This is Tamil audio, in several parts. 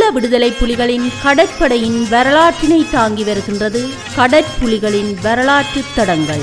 விடுதலை புலிகளின் கடற்படையின் வரலாற்றினை தாங்கி வருகின்றது கடற்புலிகளின் வரலாற்று தடங்கள்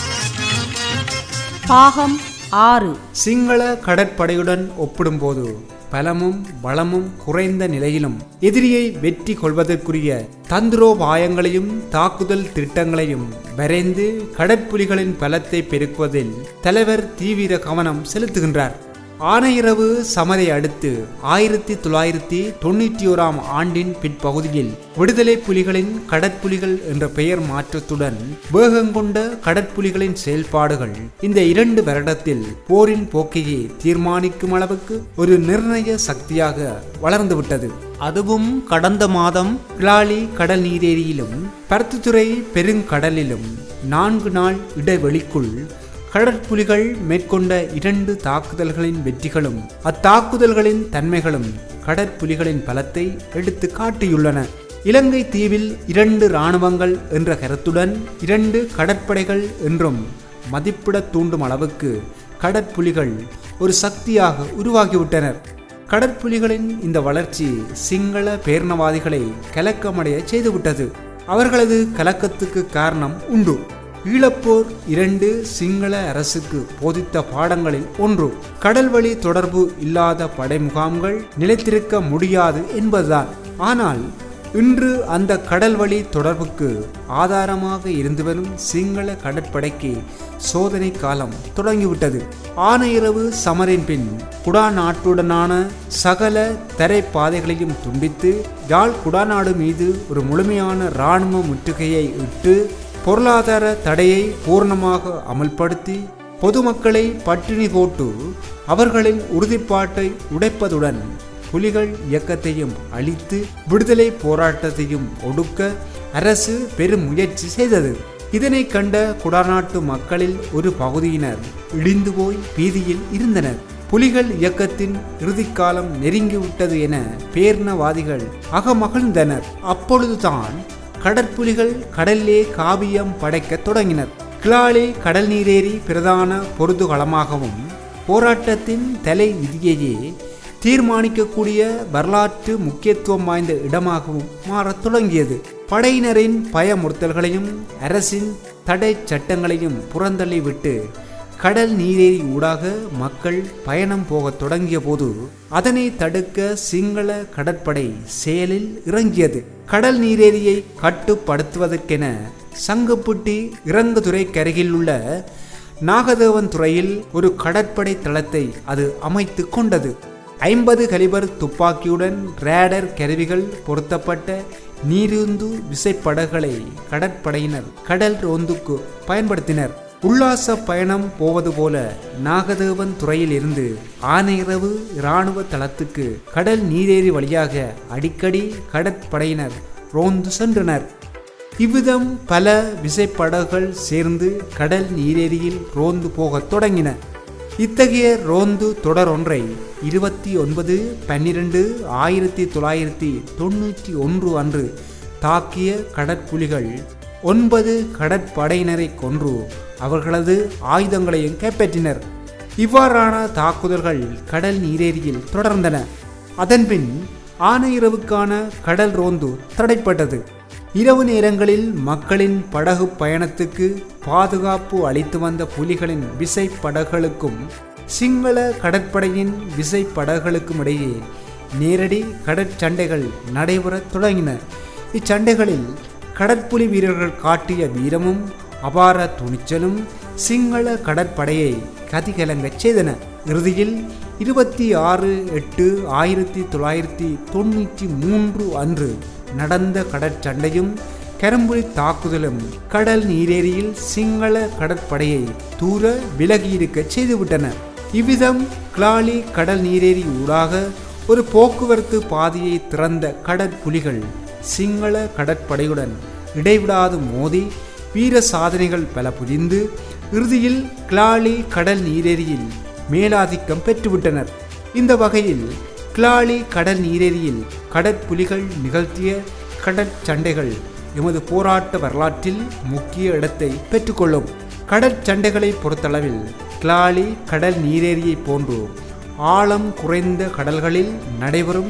பாகம் ஆறு சிங்கள கடற்படையுடன் ஒப்பிடும்போது பலமும் பலமும் குறைந்த நிலையிலும் எதிரியை வெற்றி கொள்வதற்குரிய தந்திரோபாயங்களையும் தாக்குதல் திட்டங்களையும் வரைந்து கடற்புலிகளின் பலத்தை பெருக்குவதில் தலைவர் தீவிர கவனம் செலுத்துகின்றார் ஆனையிரவு சமரை அடுத்து ஆயிரத்தி தொள்ளாயிரத்தி தொண்ணூற்றி ஓராம் ஆண்டின் பிற்பகுதியில் விடுதலை புலிகளின் கடற்புலிகள் என்ற பெயர் மாற்றத்துடன் வேகங்கொண்ட கடற்புலிகளின் செயல்பாடுகள் இந்த இரண்டு வருடத்தில் போரின் போக்கையே தீர்மானிக்கும் அளவுக்கு ஒரு நிர்ணய சக்தியாக வளர்ந்துவிட்டது அதுவும் கடந்த மாதம் கிளாலி கடல் நீரேரியிலும் பருத்துத்துறை பெருங்கடலிலும் நான்கு நாள் இடைவெளிக்குள் கடற்புலிகள் மேற்கொண்ட இரண்டு தாக்குதல்களின் வெற்றிகளும் அத்தாக்குதல்களின் தன்மைகளும் கடற்புலிகளின் பலத்தை எடுத்து காட்டியுள்ளன இலங்கை தீவில் இரண்டு இராணுவங்கள் என்ற கருத்துடன் இரண்டு கடற்படைகள் என்றும் மதிப்பிட தூண்டும் அளவுக்கு கடற்புலிகள் ஒரு சக்தியாக உருவாகிவிட்டனர் கடற்புலிகளின் இந்த வளர்ச்சி சிங்கள பேரணவாதிகளை கலக்கமடைய செய்துவிட்டது அவர்களது கலக்கத்துக்கு காரணம் உண்டு ஈழப்போர் இரண்டு சிங்கள அரசுக்கு போதித்த பாடங்களில் ஒன்று கடல்வழி தொடர்பு இல்லாத படை முகாம்கள் நிலைத்திருக்க முடியாது என்பதுதான் ஆனால் இன்று அந்த கடல்வழி தொடர்புக்கு ஆதாரமாக இருந்து வரும் சிங்கள கடற்படைக்கு சோதனை காலம் தொடங்கிவிட்டது ஆனையிரவு சமரின் பின் குடாநாட்டுடனான சகல தரைப்பாதைகளையும் துண்டித்து யாழ் குடாநாடு மீது ஒரு முழுமையான இராணுவ முற்றுகையை இட்டு பொருளாதார தடையை பூர்ணமாக அமல்படுத்தி பொதுமக்களை பட்டினி போட்டு அவர்களின் உறுதிப்பாட்டை உடைப்பதுடன் புலிகள் இயக்கத்தையும் அழித்து விடுதலை போராட்டத்தையும் ஒடுக்க அரசு பெரும் முயற்சி செய்தது இதனை கண்ட குடாநாட்டு மக்களில் ஒரு பகுதியினர் இடிந்து போய் பீதியில் இருந்தனர் புலிகள் இயக்கத்தின் இறுதிக்காலம் நெருங்கிவிட்டது என பேர்ணவாதிகள் அகமகிழ்ந்தனர் அப்பொழுதுதான் கடற்புலிகள் கடல்லே காவியம் படைக்கத் தொடங்கினர் கிளாலி கடல் நீரேறி பிரதான பொருதுகளமாகவும் போராட்டத்தின் தலை விதியையே தீர்மானிக்கக்கூடிய வரலாற்று முக்கியத்துவம் வாய்ந்த இடமாகவும் மாறத் தொடங்கியது படையினரின் பயமுறுத்தல்களையும் அரசின் தடை சட்டங்களையும் புறந்தள்ளிவிட்டு கடல் நீரேறி ஊடாக மக்கள் பயணம் போகத் தொடங்கிய போது அதனை தடுக்க சிங்கள கடற்படை செயலில் இறங்கியது கடல் நீரேரியை கட்டுப்படுத்துவதற்கென சங்குப்புட்டி இறங்குதுறை கருகில் உள்ள நாகதேவன் துறையில் ஒரு கடற்படை தளத்தை அது அமைத்து கொண்டது ஐம்பது கலிபர் துப்பாக்கியுடன் ரேடர் கருவிகள் பொருத்தப்பட்ட நீருந்து விசைப்படகுகளை கடற்படையினர் கடல் ரோந்துக்கு பயன்படுத்தினர் உல்லாச பயணம் போவது போல நாகதேவன் துறையில் இருந்து ஆனையிரவு இராணுவ தளத்துக்கு கடல் நீரேறி வழியாக அடிக்கடி கடற்படையினர் ரோந்து சென்றனர் இவ்விதம் பல விசைப்படகுகள் சேர்ந்து கடல் நீரேரியில் ரோந்து போகத் தொடங்கின இத்தகைய ரோந்து தொடர் ஒன்றை இருபத்தி ஒன்பது பன்னிரண்டு ஆயிரத்தி தொள்ளாயிரத்தி தொண்ணூற்றி ஒன்று அன்று தாக்கிய கடற்புலிகள் ஒன்பது கடற்படையினரை கொன்று அவர்களது ஆயுதங்களையும் கைப்பற்றினர் இவ்வாறான தாக்குதல்கள் கடல் நீரேரியில் தொடர்ந்தன அதன்பின் ஆனையிரவுக்கான கடல் ரோந்து தடைப்பட்டது இரவு நேரங்களில் மக்களின் படகு பயணத்துக்கு பாதுகாப்பு அளித்து வந்த புலிகளின் விசை படகுகளுக்கும் சிங்கள கடற்படையின் விசை படகுகளுக்கும் இடையே நேரடி கடற்சண்டைகள் நடைபெறத் தொடங்கின இச்சண்டைகளில் கடற்புலி வீரர்கள் காட்டிய வீரமும் அபார துணிச்சலும் சிங்கள கடற்படையை கதிகலங்கச் செய்தன இறுதியில் இருபத்தி ஆறு எட்டு ஆயிரத்தி தொள்ளாயிரத்தி தொண்ணூற்றி மூன்று அன்று நடந்த கடற்சண்டையும் கரும்புலி தாக்குதலும் கடல் நீரேரியில் சிங்கள கடற்படையை தூர விலகியிருக்க செய்துவிட்டன இவ்விதம் கிளாலி கடல் நீரேரி ஊடாக ஒரு போக்குவரத்து பாதையை திறந்த கடற்புலிகள் சிங்கள கடற்படையுடன் இடைவிடாது மோதி வீர சாதனைகள் பல புரிந்து இறுதியில் கிளாலி கடல் நீரேரியில் மேலாதிக்கம் பெற்றுவிட்டனர் இந்த வகையில் கிளாலி கடல் நீரேரியில் கடற்புலிகள் நிகழ்த்திய கடற்சண்டைகள் எமது போராட்ட வரலாற்றில் முக்கிய இடத்தை பெற்றுக்கொள்ளும் கடற்சண்டைகளை பொறுத்தளவில் கிளாலி கடல் நீரேரியை போன்று ஆழம் குறைந்த கடல்களில் நடைபெறும்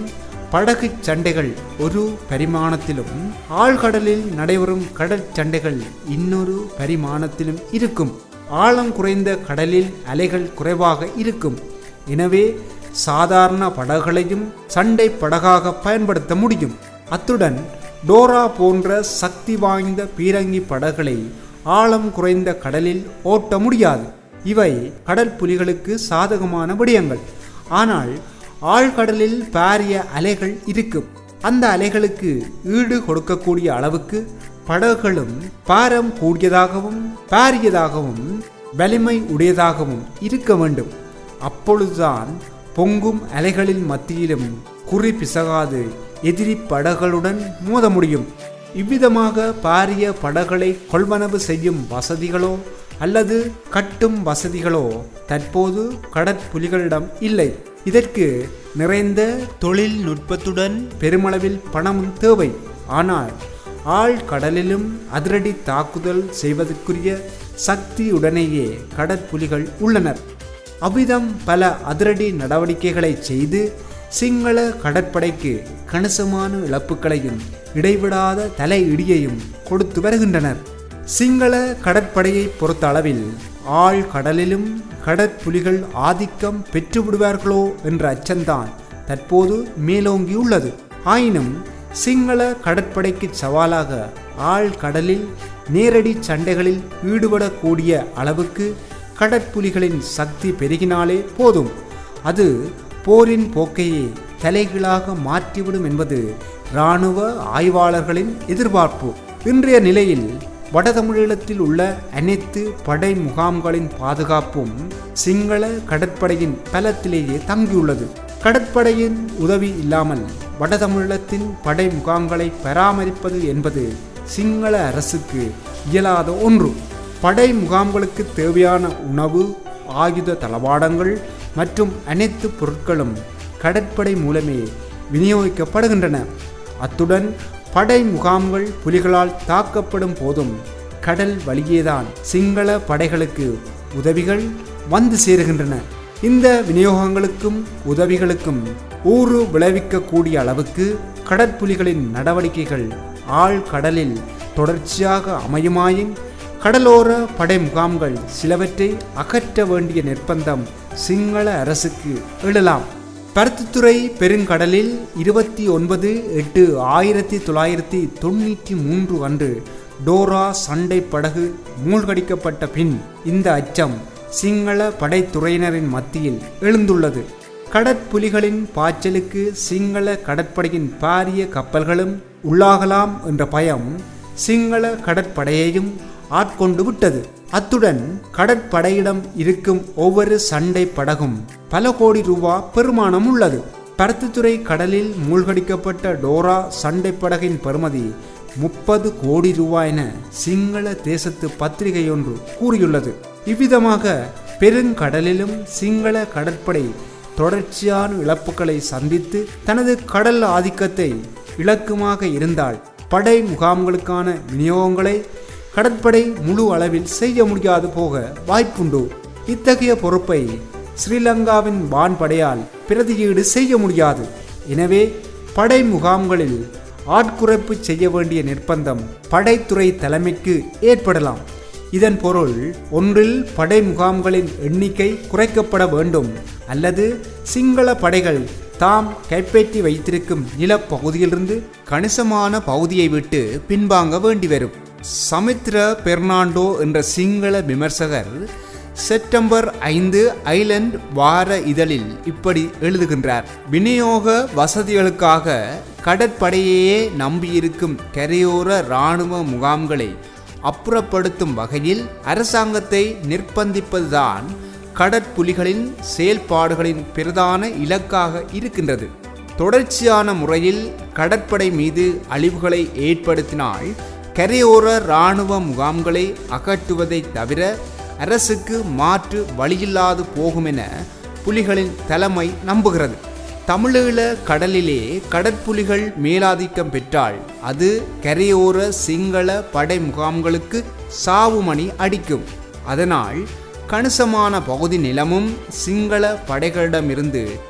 படகு சண்டைகள் ஒரு பரிமாணத்திலும் ஆழ்கடலில் நடைபெறும் கடல் சண்டைகள் இன்னொரு பரிமாணத்திலும் இருக்கும் ஆழம் குறைந்த கடலில் அலைகள் குறைவாக இருக்கும் எனவே சாதாரண படகுகளையும் சண்டை படகாக பயன்படுத்த முடியும் அத்துடன் டோரா போன்ற சக்தி வாய்ந்த பீரங்கி படகுகளை ஆழம் குறைந்த கடலில் ஓட்ட முடியாது இவை கடல் புலிகளுக்கு சாதகமான விடயங்கள் ஆனால் ஆழ்கடலில் பாரிய அலைகள் இருக்கும் அந்த அலைகளுக்கு ஈடு கொடுக்கக்கூடிய அளவுக்கு படகுகளும் பாரம் கூடியதாகவும் பாரியதாகவும் வலிமை உடையதாகவும் இருக்க வேண்டும் அப்பொழுதுதான் பொங்கும் அலைகளின் மத்தியிலும் குறி பிசகாது எதிரி படகுகளுடன் மோத முடியும் இவ்விதமாக பாரிய படகுகளை கொள்வனவு செய்யும் வசதிகளோ அல்லது கட்டும் வசதிகளோ தற்போது கடற்புலிகளிடம் இல்லை இதற்கு நிறைந்த தொழில்நுட்பத்துடன் பெருமளவில் பணமும் தேவை ஆனால் ஆழ்கடலிலும் அதிரடி தாக்குதல் செய்வதற்குரிய சக்தியுடனேயே கடற்புலிகள் உள்ளனர் அவ்விதம் பல அதிரடி நடவடிக்கைகளை செய்து சிங்கள கடற்படைக்கு கணிசமான இழப்புகளையும் இடைவிடாத தலையிடியையும் கொடுத்து வருகின்றனர் சிங்கள கடற்படையை பொறுத்த அளவில் ஆழ்கடலிலும் கடற்புலிகள் ஆதிக்கம் பெற்றுவிடுவார்களோ என்ற அச்சம்தான் தற்போது மேலோங்கியுள்ளது ஆயினும் சிங்கள கடற்படைக்கு சவாலாக ஆழ்கடலில் நேரடி சண்டைகளில் ஈடுபடக்கூடிய அளவுக்கு கடற்புலிகளின் சக்தி பெருகினாலே போதும் அது போரின் போக்கையே தலைகீழாக மாற்றிவிடும் என்பது இராணுவ ஆய்வாளர்களின் எதிர்பார்ப்பு இன்றைய நிலையில் வடதமிழீழத்தில் உள்ள அனைத்து படை முகாம்களின் பாதுகாப்பும் சிங்கள கடற்படையின் பலத்திலேயே தங்கியுள்ளது கடற்படையின் உதவி இல்லாமல் வடதமிழீழத்தின் படை முகாம்களை பராமரிப்பது என்பது சிங்கள அரசுக்கு இயலாத ஒன்று படை முகாம்களுக்கு தேவையான உணவு ஆயுத தளவாடங்கள் மற்றும் அனைத்து பொருட்களும் கடற்படை மூலமே விநியோகிக்கப்படுகின்றன அத்துடன் படை முகாம்கள் புலிகளால் தாக்கப்படும் போதும் கடல் வழியேதான் சிங்கள படைகளுக்கு உதவிகள் வந்து சேருகின்றன இந்த விநியோகங்களுக்கும் உதவிகளுக்கும் ஊறு விளைவிக்கக்கூடிய அளவுக்கு கடற்புலிகளின் நடவடிக்கைகள் ஆழ்கடலில் தொடர்ச்சியாக அமையுமாயின் கடலோர படை முகாம்கள் சிலவற்றை அகற்ற வேண்டிய நிர்பந்தம் சிங்கள அரசுக்கு எழலாம் பருத்தித்துறை பெருங்கடலில் இருபத்தி ஒன்பது எட்டு ஆயிரத்தி தொள்ளாயிரத்தி தொண்ணூற்றி மூன்று அன்று டோரா சண்டை படகு மூழ்கடிக்கப்பட்ட பின் இந்த அச்சம் சிங்கள படைத்துறையினரின் மத்தியில் எழுந்துள்ளது கடற்புலிகளின் பாய்ச்சலுக்கு சிங்கள கடற்படையின் பாரிய கப்பல்களும் உள்ளாகலாம் என்ற பயம் சிங்கள கடற்படையையும் ஆட்கொண்டு விட்டது அத்துடன் கடற்படையிடம் இருக்கும் ஒவ்வொரு சண்டை படகும் பல கோடி ரூபா பெருமானம் உள்ளது பருத்தித்துறை கடலில் மூழ்கடிக்கப்பட்ட டோரா சண்டை படகின் பெறுமதி முப்பது கோடி ரூபாய் என சிங்கள தேசத்து பத்திரிகை ஒன்று கூறியுள்ளது இவ்விதமாக பெருங்கடலிலும் சிங்கள கடற்படை தொடர்ச்சியான இழப்புகளை சந்தித்து தனது கடல் ஆதிக்கத்தை இலக்குமாக இருந்தால் படை முகாம்களுக்கான விநியோகங்களை கடற்படை முழு அளவில் செய்ய முடியாது போக வாய்ப்புண்டு இத்தகைய பொறுப்பை ஸ்ரீலங்காவின் வான்படையால் பிரதியீடு செய்ய முடியாது எனவே படை முகாம்களில் ஆட்குறைப்பு செய்ய வேண்டிய நிர்பந்தம் படைத்துறை தலைமைக்கு ஏற்படலாம் இதன் பொருள் ஒன்றில் படை முகாம்களின் எண்ணிக்கை குறைக்கப்பட வேண்டும் அல்லது சிங்கள படைகள் தாம் கைப்பற்றி வைத்திருக்கும் நிலப்பகுதியிலிருந்து கணிசமான பகுதியை விட்டு பின்வாங்க வேண்டி வரும் சமித்ர பெர்னாண்டோ என்ற சிங்கள விமர்சகர் செப்டம்பர் ஐந்து ஐலண்ட் வார இதழில் இப்படி எழுதுகின்றார் விநியோக வசதிகளுக்காக கடற்படையையே நம்பியிருக்கும் கரையோர இராணுவ முகாம்களை அப்புறப்படுத்தும் வகையில் அரசாங்கத்தை நிர்பந்திப்பதுதான் கடற்புலிகளின் செயல்பாடுகளின் பிரதான இலக்காக இருக்கின்றது தொடர்ச்சியான முறையில் கடற்படை மீது அழிவுகளை ஏற்படுத்தினால் கரையோர இராணுவ முகாம்களை அகற்றுவதை தவிர அரசுக்கு மாற்று வழியில்லாது போகும் என புலிகளின் தலைமை நம்புகிறது தமிழீழ கடலிலே கடற்புலிகள் மேலாதிக்கம் பெற்றால் அது கரையோர சிங்கள படை முகாம்களுக்கு சாவுமணி அடிக்கும் அதனால் கணிசமான பகுதி நிலமும் சிங்கள படைகளிடமிருந்து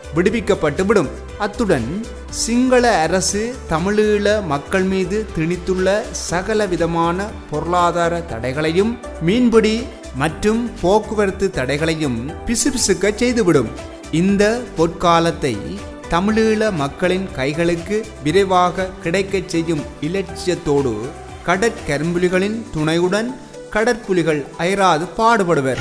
விடுவிக்கப்பட்டு விடும் அத்துடன் சிங்கள அரசு தமிழீழ மக்கள் மீது திணித்துள்ள சகல விதமான பொருளாதார தடைகளையும் மீன்பிடி மற்றும் போக்குவரத்து தடைகளையும் பிசுபிசுக்க செய்துவிடும் இந்த பொற்காலத்தை தமிழீழ மக்களின் கைகளுக்கு விரைவாக கிடைக்கச் செய்யும் இலட்சியத்தோடு கடற்கரும்புலிகளின் துணையுடன் கடற்புலிகள் அயராது பாடுபடுவர்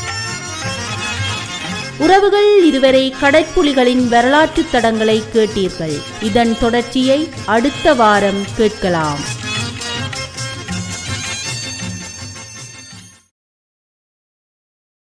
உறவுகள் இதுவரை கடற்புலிகளின் வரலாற்று தடங்களை கேட்டீர்கள் இதன் தொடர்ச்சியை அடுத்த வாரம் கேட்கலாம்